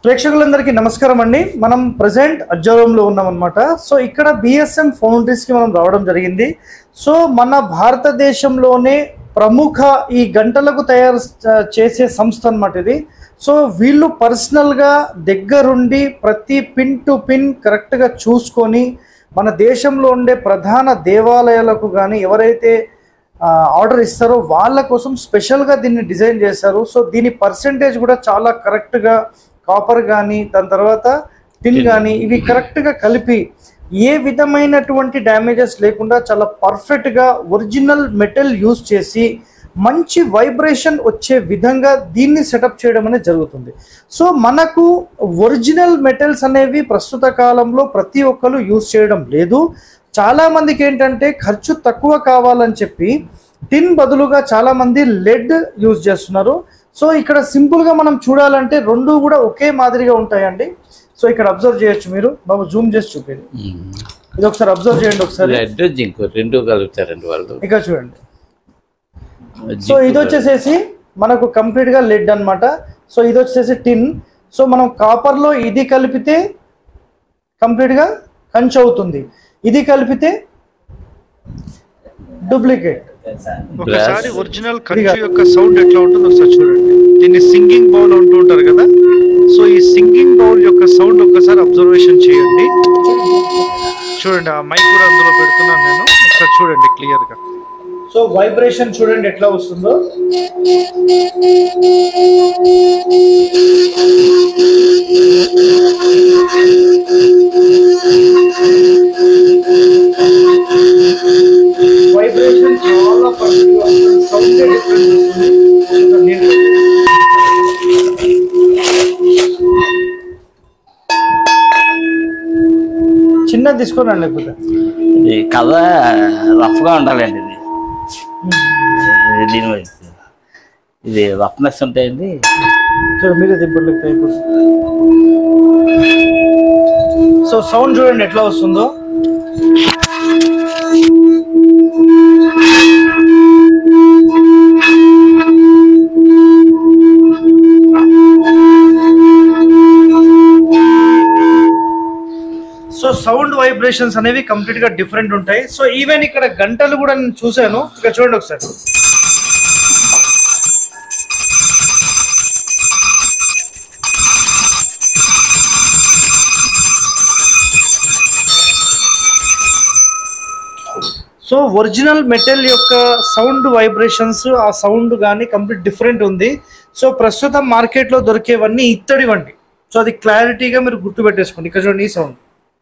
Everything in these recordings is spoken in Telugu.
ప్రేక్షకులందరికీ నమస్కారం అండి మనం ప్రజెంట్ అజ్జవరంలో ఉన్నాం అనమాట సో ఇక్కడ బిఎస్ఎం ఫౌండరీస్కి మనం రావడం జరిగింది సో మన భారతదేశంలోనే ప్రముఖ ఈ గంటలకు తయారు చ- చేసే సంస్థ అనమాట ఇది సో వీళ్ళు పర్సనల్గా దగ్గరుండి ప్రతి పిన్ టు పిన్ కరెక్ట్గా చూసుకొని మన దేశంలో ఉండే ప్రధాన దేవాలయాలకు కానీ ఎవరైతే ఆ, ఆర్డర్ ఇస్తారో వాళ్ళ కోసం స్పెషల్గా దీన్ని డిజైన్ చేశారు సో దీని పర్సంటేజ్ కూడా చాలా కరెక్ట్గా కాపర్ కానీ దాని తర్వాత టిన్ కానీ ఇవి కరెక్ట్గా కలిపి ఏ విధమైనటువంటి డ్యామేజెస్ లేకుండా చాలా పర్ఫెక్ట్గా ఒరిజినల్ మెటల్ యూజ్ చేసి మంచి వైబ్రేషన్ వచ్చే విధంగా దీన్ని సెటప్ చేయడం అనేది జరుగుతుంది సో మనకు ఒరిజినల్ మెటల్స్ అనేవి ప్రస్తుత కాలంలో ప్రతి ఒక్కరు యూజ్ చేయడం లేదు చాలా మందికి ఏంటంటే ఖర్చు తక్కువ కావాలని చెప్పి టిన్ బదులుగా చాలా మంది లెడ్ యూజ్ చేస్తున్నారు సో ఇక్కడ సింపుల్ గా మనం చూడాలంటే రెండు కూడా ఒకే మాదిరిగా ఉంటాయండి సో ఇక్కడ అబ్జర్వ్ చేయొచ్చు మీరు బాబు జూమ్ చేసి చూపేది ఇది ఒకసారి అబ్జర్వ్ చేయండి ఒకసారి రెడ్ జింక్ రెండు కలుగుతారండి వాళ్ళు ఇక్కడ చూడండి సో జింక్ ఇది వచ్చేసేసి మనకు కంప్లీట్ గా లెడ్ అన్నమాట సో ఇది వచ్చేసి టిన్ సో మనం కాపర్ లో ఇది కలిపితే కంప్లీట్ గా కంచు అవుతుంది ఇది కలిపితే డూప్లికేట్ ఒకసారి ఒరిజినల్ కంచు యొక్క సౌండ్ ఎట్లా ఉంటుందో ఒకసారి చూడండి దీన్ని సింగింగ్ బౌల్ అంటూ ఉంటారు కదా సో ఈ సింగింగ్ బౌల్ యొక్క సౌండ్ ఒక్కసారి అబ్జర్వేషన్ చేయండి చూడండి ఆ మైక్ కూడా అందులో పెడుతున్నాను నేను ఒకసారి చూడండి క్లియర్ గా సో వైబ్రేషన్ చూడండి ఎట్లా వస్తుందో వైబ్రేషన్ చాలా పర్ఫెక్ట్ వస్తుంది సౌండ్ డిఫరెంట్ వస్తుంది చిన్నది తీసుకోనండి లేకపోతే ఇది కథ రఫ్ గా ఉండాలండి ఇది ఇది దీని వైపు. ఇది రఫ్నెస్ ఉంటాయండి సో మీరే దిబ్బర్లకు అయిపోతుంది సో సౌండ్ చూడండి ఎట్లా వస్తుందో సో సౌండ్ వైబ్రేషన్స్ అనేవి కంప్లీట్ గా డిఫరెంట్ ఉంటాయి సో ఈవెన్ ఇక్కడ గంటలు కూడా నేను చూశాను ఇక్కడ చూడండి ఒకసారి సో ఒరిజినల్ మెటల్ యొక్క సౌండ్ వైబ్రేషన్స్ ఆ సౌండ్ కానీ కంప్లీట్ డిఫరెంట్ ఉంది సో ప్రస్తుతం మార్కెట్లో దొరికేవన్నీ ఇత్తడివండి సో అది క్లారిటీగా మీరు గుర్తుపెట్టేసుకోండి ఇక్కడ చూడండి ఈ సౌండ్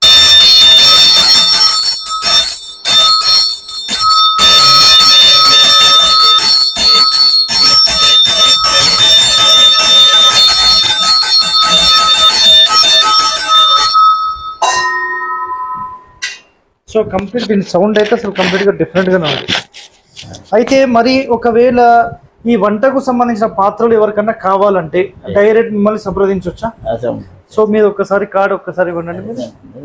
సో కంప్లీట్ దీని సౌండ్ అయితే అసలు కంప్లీట్గా డిఫరెంట్గానే ఉంది అయితే మరి ఒకవేళ ఈ వంటకు సంబంధించిన పాత్రలు ఎవరికన్నా కావాలంటే డైరెక్ట్ మిమ్మల్ని సంప్రదించవచ్చా అసలు సో మీరు ఒక్కసారి కార్డ్ ఒక్కసారి ఇవ్వండి మీరు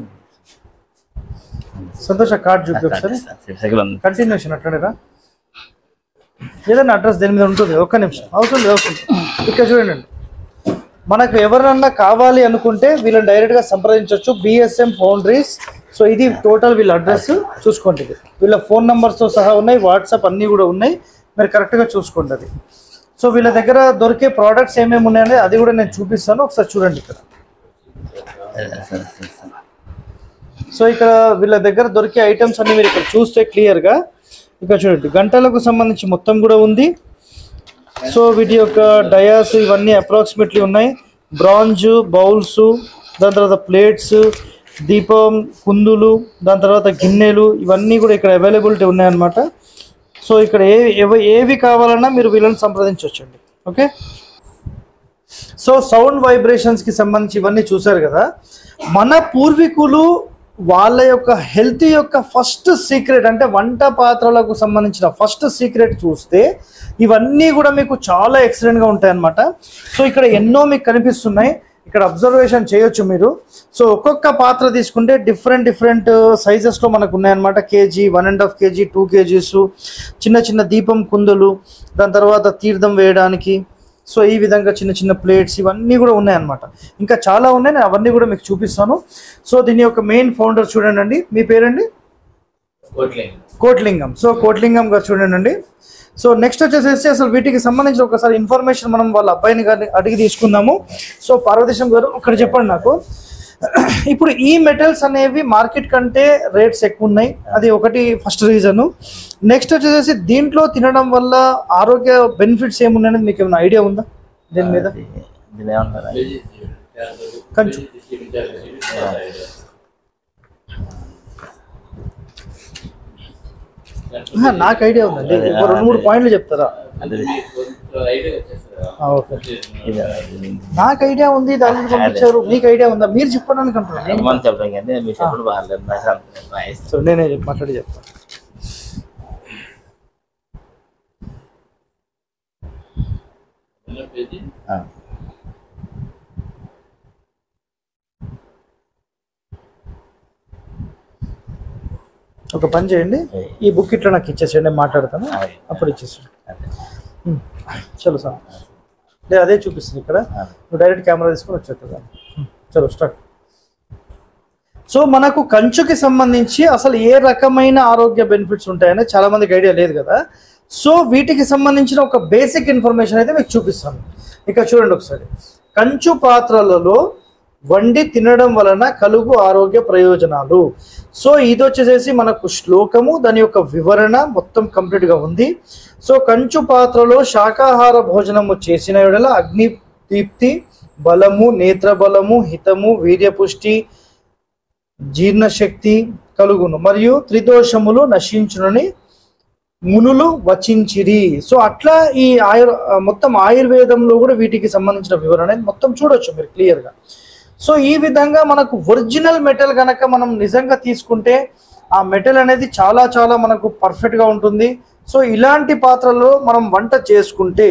సంతోష కార్డ్ చూపి ఒకసారి సెకండ్ ఉంది. కంటిన్యూషన్ అట్లనేరా ఏదైనా అడ్రస్ దేని మీద ఉంటుంది ఒక్క నిమిషం అవసరం లేదు అవసరం లేదు. ఇక్కడ చూడండి మనకు ఎవరినన్నా కావాలి అనుకుంటే వీళ్ళని డైరెక్ట్ గా సంప్రదించవచ్చు బిఎస్ఎం ఫౌండరీస్ సో ఇది టోటల్ వీళ్ళ అడ్రస్ చూసుకోండి ఇది. వీళ్ళ ఫోన్ తో సహా ఉన్నాయి వాట్సాప్ అన్నీ కూడా ఉన్నాయి మీరు correct గా చూసుకోండి అది సో వీళ్ళ దగ్గర దొరికే ప్రోడక్ట్స్ ఏమేమి ఉన్నాయని అది కూడా నేను చూపిస్తాను ఒకసారి చూడండి ఇక్కడ సో ఇక్కడ వీళ్ళ దగ్గర దొరికే ఐటమ్స్ అన్ని మీరు ఇక్కడ చూస్తే క్లియర్ గా ఇక్కడ చూడండి గంటలకు సంబంధించి మొత్తం కూడా ఉంది సో వీటి యొక్క డయాస్ ఇవన్నీ అప్రాక్సిమేట్లీ ఉన్నాయి బ్రాంజ్ బౌల్స్ దాని తర్వాత ప్లేట్స్ దీపం కుందులు దాని తర్వాత గిన్నెలు ఇవన్నీ కూడా ఇక్కడ అవైలబిలిటీ ఉన్నాయన్నమాట సో ఇక్కడ ఏ ఎవ- ఏవి కావాలన్నా మీరు వీళ్ళని సంప్రదించవచ్చండి ఓకే సో సౌండ్ వైబ్రేషన్స్ కి సంబంధించి ఇవన్నీ చూశారు కదా మన పూర్వీకులు వాళ్ళ యొక్క హెల్త్ యొక్క ఫస్ట్ సీక్రెట్ అంటే వంట పాత్రలకు సంబంధించిన ఫస్ట్ సీక్రెట్ చూస్తే ఇవన్నీ కూడా మీకు చాలా excellent గా ఉంటాయి అన్నమాట సో ఇక్కడ ఎన్నో మీకు కనిపిస్తున్నాయి ఇక్కడ అబ్జర్వేషన్ చేయొచ్చు మీరు సో ఒక్కొక్క పాత్ర తీసుకుంటే డిఫరెంట్ డిఫరెంట్ సైజెస్లో మనకు ఉన్నాయన్నమాట kg one and half kg two kgs చిన్న చిన్న దీపం కుందులు దాని తర్వాత తీర్థం వేయడానికి సో ఈ విధంగా చిన్న చిన్న ప్లేట్స్ ఇవన్నీ కూడా ఉన్నాయన్నమాట ఇంకా చాలా ఉన్నాయి నేను అవన్నీ కూడా మీకు చూపిస్తాను సో దీని యొక్క మెయిన్ ఫౌండర్ చూడండి అండి మీ పేరండి కోట్లింగం సో కోట్లింగం గారు చూడండి అండి సో నెక్స్ట్ వచ్చేసేసి అసలు వీటికి సంబంధించిన ఒకసారి ఇన్ఫర్మేషన్ మనం వాళ్ళ అబ్బాయిని గారిని అడిగి తీసుకుందాము సో పార్వతీశం గారు ఒకటి చెప్పండి నాకు ఇప్పుడు ఈ మెటల్స్ అనేవి మార్కెట్ కంటే రేట్స్ ఎక్కువ ఉన్నాయి అది ఒకటి ఫస్ట్ రీజన్ నెక్స్ట్ వచ్చేసి దీంట్లో తినడం వల్ల ఆరోగ్య బెనిఫిట్స్ ఏమున్నాయని మీకు ఏమైనా ఐడియా ఉందా దీని మీద దీని ఏమంటారు కంచు ఆహా, నాకు ఐడియా ఉందండి ఒక రెండు మూడు పాయింట్లు చెప్తారా అంటే ఆ, ఓకే ఇది నాకు ఐడియా ఉంది దాని పంపించారు మీకు ఐడియా ఉందా మీరు చెప్పడానికి అంటున్నాను మనం చెప్తాం కానీ మీరు చెప్పడం బాగాలేదు నాకు అంత బాగా సో నేనే చెప్ప- మాట్లాడి చెప్తాను ఆ. ఒక పని చేయండి ఈ బుక్ ఇట్లా నాకు ఇచ్చేసేయండి నేను మాట్లాడతాను అలాగే. అప్పుడు ఇచ్చేసాను అదే. చలో సార్ లేదు అదే చూపిస్తుంది ఇక్కడ ఆ. నువ్వు డైరెక్ట్ కెమెరా తీసుకొని వచ్చేట్టుగా చలో స్టార్ట్ సో మనకు కంచుకి సంబంధించి అసలు ఏ రకమైన ఆరోగ్య బెనిఫిట్స్ ఉంటాయని చాలా మందికి ఐడియా లేదు కదా సో వీటికి సంబంధించిన ఒక బేసిక్ ఇన్ఫర్మేషన్ అయితే మీకు చూపిస్తాను ఇక చూడండి ఒకసారి కంచు పాత్రలలో వండి తినడం వలన కలుగు ఆరోగ్య ప్రయోజనాలు సో ఇది వచ్చేసేసి మనకు శ్లోకము దాని యొక్క వివరణ మొత్తం కంప్లీట్ గా ఉంది సో కంచు పాత్రలో శాకాహార భోజనము చేసిన యెడల అగ్ని దీప్తి బలము నేత్ర బలము హితము వీర్యపుష్టి జీర్ణశక్తి కలుగును మరియు త్రిదోషములు నశించునని మునులు వచించిరి సో అట్లా ఈ ఆయుర్ మొత్తం ఆయుర్వేదంలో కూడా వీటికి సంబంధించిన వివరణ అనేది మొత్తం చూడొచ్చు మీరు క్లియర్గా సో ఈ విధంగా మనకు ఒరిజినల్ మెటల్ గనక మనం నిజంగా తీసుకుంటే ఆ మెటల్ అనేది చాలా చాలా మనకు పర్ఫెక్ట్గా ఉంటుంది సో ఇలాంటి పాత్రలో మనం వంట చేసుకుంటే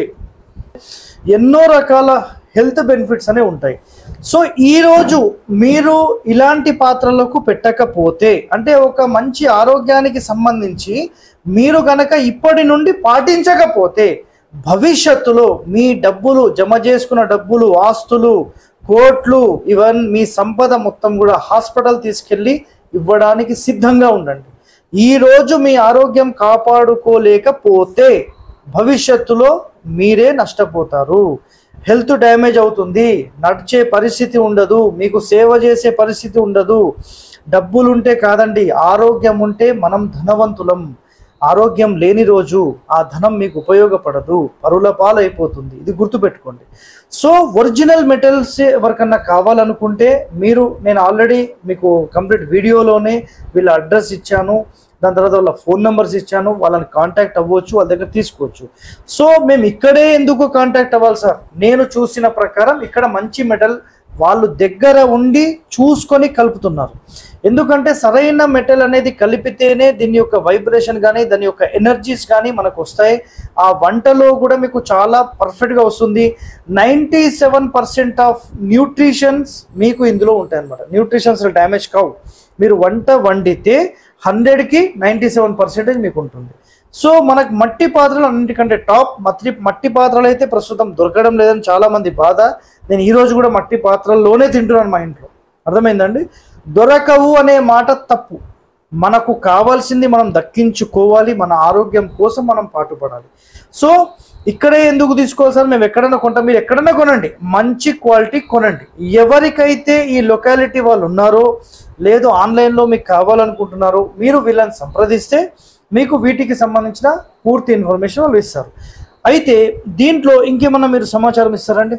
ఎన్నో రకాల హెల్త్ బెనిఫిట్స్ అనేవి ఉంటాయి సో ఈరోజు మీరు ఇలాంటి పాత్రలకు పెట్టకపోతే అంటే ఒక మంచి ఆరోగ్యానికి సంబంధించి మీరు గనక ఇప్పటి నుండి పాటించకపోతే భవిష్యత్తులో మీ డబ్బులు జమ చేసుకున్న డబ్బులు ఆస్తులు కోట్లు ఈవెన్ మీ సంపద మొత్తం కూడా హాస్పిటల్ తీసుకెళ్ళి ఇవ్వడానికి సిద్ధంగా ఉండండి ఈ రోజు మీ ఆరోగ్యం కాపాడుకోలేకపోతే భవిష్యత్తులో మీరే నష్టపోతారు హెల్త్ డ్యామేజ్ అవుతుంది నడిచే పరిస్థితి ఉండదు మీకు సేవ చేసే పరిస్థితి ఉండదు డబ్బులుంటే కాదండి ఆరోగ్యం ఉంటే మనం ధనవంతులం ఆరోగ్యం లేని రోజు ఆ ధనం మీకు ఉపయోగపడదు పరుల పాలైపోతుంది ఇది గుర్తుపెట్టుకోండి సో ఒరిజినల్ మెటల్స్ ఎవరికన్నా కావాలనుకుంటే మీరు నేను ఆల్రెడీ మీకు కంప్లీట్ వీడియోలోనే వీళ్ళ అడ్రస్ ఇచ్చాను దాని తర్వాత వాళ్ళ ఫోన్ నెంబర్స్ ఇచ్చాను వాళ్ళని కాంటాక్ట్ అవ్వచ్చు వాళ్ళ దగ్గర తీసుకోవచ్చు సో మేము ఇక్కడే ఎందుకు కాంటాక్ట్ అవ్వాలి సార్ నేను చూసిన ప్రకారం ఇక్కడ మంచి మెటల్ వాళ్ళు దగ్గర ఉండి చూసుకొని కలుపుతున్నారు ఎందుకంటే సరైన మెటల్ అనేది కలిపితేనే దీని యొక్క వైబ్రేషన్ కానీ దాని యొక్క ఎనర్జీస్ కానీ మనకు వస్తాయి ఆ వంటలో కూడా మీకు చాలా పర్ఫెక్ట్గా వస్తుంది ninety seven percent of nutritions మీకు ఇందులో ఉంటాయి అన్నమాట న్యూట్రిషన్స్ డ్యామేజ్ కావు మీరు వంట వండితే హండ్రెడ్కి నైంటీ సెవెన్ పర్సెంటేజ్ మీకు ఉంటుంది సో మనకు మట్టి పాత్రలు అన్నిటికంటే టాప్ మట్టి మట్టి పాత్రలు అయితే ప్రస్తుతం దొరకడం లేదని చాలా మంది బాధ నేను ఈ రోజు కూడా మట్టి పాత్రల్లోనే తింటున్నాను మా ఇంట్లో అర్థమైందండి దొరకవు అనే మాట తప్పు మనకు కావాల్సింది మనం దక్కించుకోవాలి మన ఆరోగ్యం కోసం మనం పాటుపడాలి సో ఇక్కడే ఎందుకు తీసుకోవాలి సార్ మేము ఎక్కడైనా కొంటాం మీరు ఎక్కడైనా కొనండి మంచి క్వాలిటీ కొనండి ఎవరికైతే ఈ లొకాలిటీ వాళ్ళు ఉన్నారో లేదు ఆన్లైన్లో మీకు కావాలనుకుంటున్నారో మీరు వీళ్ళని సంప్రదిస్తే మీకు వీటికి సంబంధించిన పూర్తి ఇన్ఫర్మేషన్ వాళ్ళు ఇస్తారు అయితే దీంట్లో ఇంకేమన్నా మీరు సమాచారం ఇస్తారండి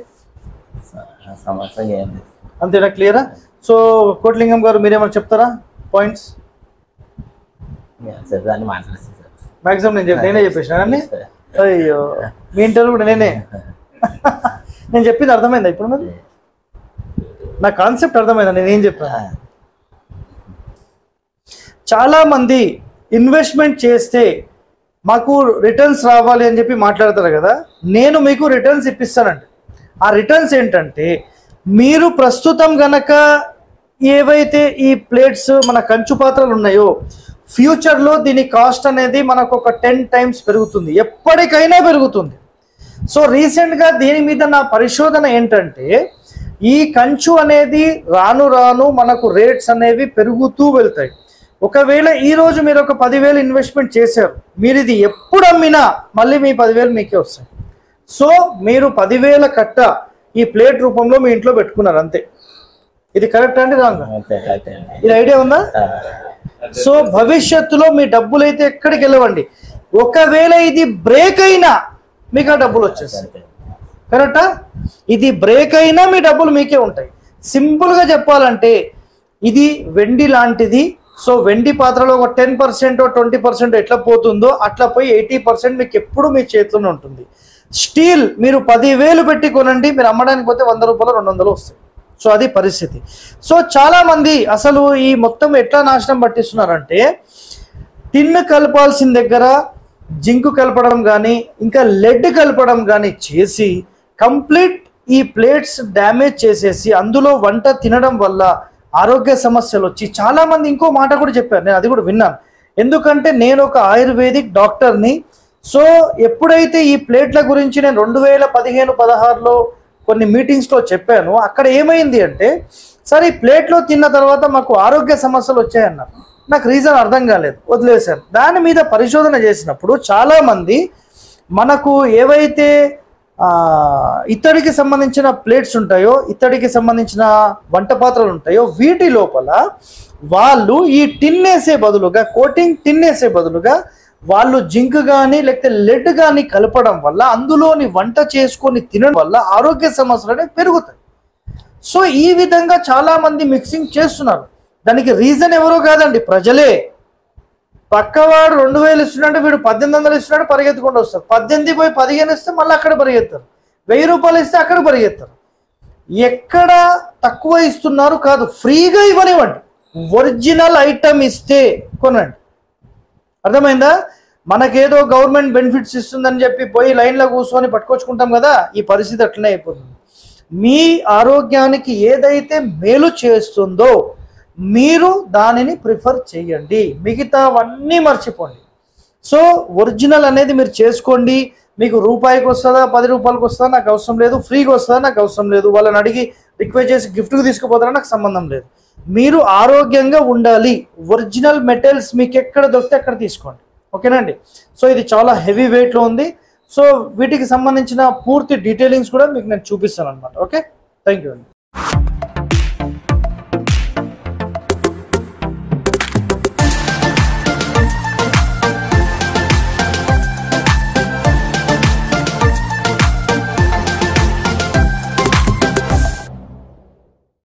సమస్య ఏం లేదు అంతేనా క్లియరా సో కోట్లింగం గారు మీరేమైనా చెప్తారా పాయింట్స్ సరే దాన్ని మాట్లాడేస్తాను సార్ మాక్సిమం నేను చెప్- నేనే చెప్పేసిన అయ్యో మీ ఇంటర్వ్యూ కూడా నేనే నేను చెప్పింది అర్థమైందా ఇప్పుడు మరి నా కాన్సెప్ట్ అర్థమైందా నేను ఏం చెప్పాను చాలా మంది ఇన్వెస్ట్మెంట్ చేస్తే మాకు రిటర్న్స్ రావాలి అని చెప్పి మాట్లాడతారు కదా నేను మీకు రిటర్న్స్ ఇప్పిస్తానండి ఆ రిటర్న్స్ ఏంటంటే మీరు ప్రస్తుతం గనక ఏవైతే ఈ ప్లేట్స్ మన కంచు పాత్రలు ఉన్నాయో ఫ్యూచర్లో దీని కాస్ట్ అనేది మనకు ఒక టెన్ టైమ్స్ పెరుగుతుంది ఎప్పటికైనా పెరుగుతుంది సో రీసెంట్గా దీని మీద నా పరిశోధన ఏంటంటే ఈ కంచు అనేది రాను రాను మనకు రేట్స్ అనేవి పెరుగుతూ వెళ్తాయి ఒకవేళ ఈ రోజు మీరు ఒక పదివేలు ఇన్వెస్ట్మెంట్ చేశారు మీరు ఇది ఎప్పుడు అమ్మినా మళ్ళీ మీ పదివేలు మీకే వస్తాయి సో మీరు పదివేల కట్ట ఈ ప్లేట్ రూపంలో మీ ఇంట్లో పెట్టుకున్నారు అంతే ఇది కరెక్ట్ అండి రాంగ్ ఓకే కరెక్ట్ అండి ఇది ఐడియా ఉందా ఆ, సో భవిష్యత్తులో మీ డబ్బులు అయితే ఎక్కడికి వెళ్ళవండి ఒకవేళ ఇది బ్రేక్ అయినా మీకు ఆ డబ్బులు వచ్చేస్తాయి అంతే. కరెక్టా ఇది బ్రేక్ అయినా మీ డబ్బులు మీకే ఉంటాయి సింపుల్గా చెప్పాలంటే ఇది వెండి లాంటిది సో వెండి పాత్రలో ఒక టెన్ పర్సెంట్ ట్వంటీ పర్సెంట్ ఎట్లా పోతుందో అట్లా పోయి ఎయిటీ పర్సెంట్ మీకు ఎప్పుడు మీ చేతిలోనే ఉంటుంది స్టీల్ మీరు పదివేలు పెట్టి కొనండి మీరు అమ్మడానికి పోతే వంద రూపాయలు రెండు వందలు వస్తాయి సో అది పరిస్థితి సో చాలా మంది అసలు ఈ మొత్తం ఎట్లా నాశనం పట్టిస్తున్నారంటే టిన్ కలపాల్సిన దగ్గర జింకు కలపడం కానీ ఇంకా లెడ్ కలపడం కానీ చేసి కంప్లీట్ ఈ ప్లేట్స్ డ్యామేజ్ చేసేసి అందులో వంట తినడం వల్ల ఆరోగ్య సమస్యలు వచ్చి చాలా మంది ఇంకో మాట కూడా చెప్పారు నేను అది కూడా విన్నాను ఎందుకంటే నేను ఒక ఆయుర్వేదిక్ డాక్టర్ని సో ఎప్పుడైతే ఈ ప్లేట్ల గురించి నేను రెండు వేల పదిహేను పదహారులో కొన్ని మీటింగ్స్లో చెప్పాను అక్కడ ఏమైంది అంటే సరే ఈ ప్లేట్లో తిన్న తర్వాత మాకు ఆరోగ్య సమస్యలు వచ్చాయన్నారు నాకు రీజన్ అర్థం కాలేదు వదిలేశాను దాని మీద పరిశోధన చేసినప్పుడు చాలామంది మనకు ఏవైతే ఆ, ఇత్తడికి సంబంధించిన ప్లేట్స్ ఉంటాయో ఇత్తడికి సంబంధించిన వంట పాత్రలు ఉంటాయో వీటి లోపల వాళ్ళు ఈ టిన్ వేసే బదులుగా కోటింగ్ టిన్ వేసే బదులుగా వాళ్ళు జింక్ కానీ లేకపోతే లెడ్ కానీ కలపడం వల్ల అందులోని వంట చేసుకొని తినడం వల్ల ఆరోగ్య సమస్యలు అనేవి పెరుగుతాయి సో ఈ విధంగా చాలా మంది మిక్సింగ్ చేస్తున్నారు దానికి రీజన్ ఎవరో కాదండి ప్రజలే పక్కవాడు రెండు వేలు ఇస్తున్నాడు వీడు పద్దెనిమిది వందలు ఇస్తున్నాడు పరిగెత్తుకుంటూ వస్తారు పద్దెనిమిది పోయి పదిహేను ఇస్తే మళ్ళీ అక్కడ పరిగెత్తారు వెయ్యి రూపాయలు ఇస్తే అక్కడ పరిగెత్తారు ఎక్కడ తక్కువ ఇస్తున్నారు కాదు ఫ్రీగా ఇవ్వనివ్వండి ఒరిజినల్ ఐటమ్ ఇస్తే కొనండి అర్థమైందా మనకేదో గవర్నమెంట్ బెనిఫిట్స్ ఇస్తుందని చెప్పి పోయి లైన్లో కూర్చొని పట్టుకొచ్చుకుంటాం కదా ఈ పరిస్థితి అట్లనే అయిపోతుంది మీ ఆరోగ్యానికి ఏదైతే మేలు చేస్తుందో మీరు దానిని ప్రిఫర్ చేయండి మిగతావన్నీ మర్చిపోండి సో ఒరిజినల్ అనేది మీరు చేసుకోండి మీకు రూపాయికి వస్తుందా పది రూపాయలకి వస్తుందా నాకు అవసరం లేదు ఫ్రీగా వస్తుందా నాకు అవసరం లేదు వాళ్ళని అడిగి రిక్వెస్ట్ చేసి గిఫ్ట్కి తీసుకుపోతారా నాకు సంబంధం లేదు మీరు ఆరోగ్యంగా ఉండాలి ఒరిజినల్ మెటీరియల్స్ మీకు ఎక్కడ దొరికితే అక్కడ తీసుకోండి ఓకేనండి సో ఇది చాలా హెవీ వెయిట్లో ఉంది సో వీటికి సంబంధించిన పూర్తి డీటెయిలింగ్స్ కూడా మీకు నేను చూపిస్తాను అనమాట ఓకే థ్యాంక్ యూ అండి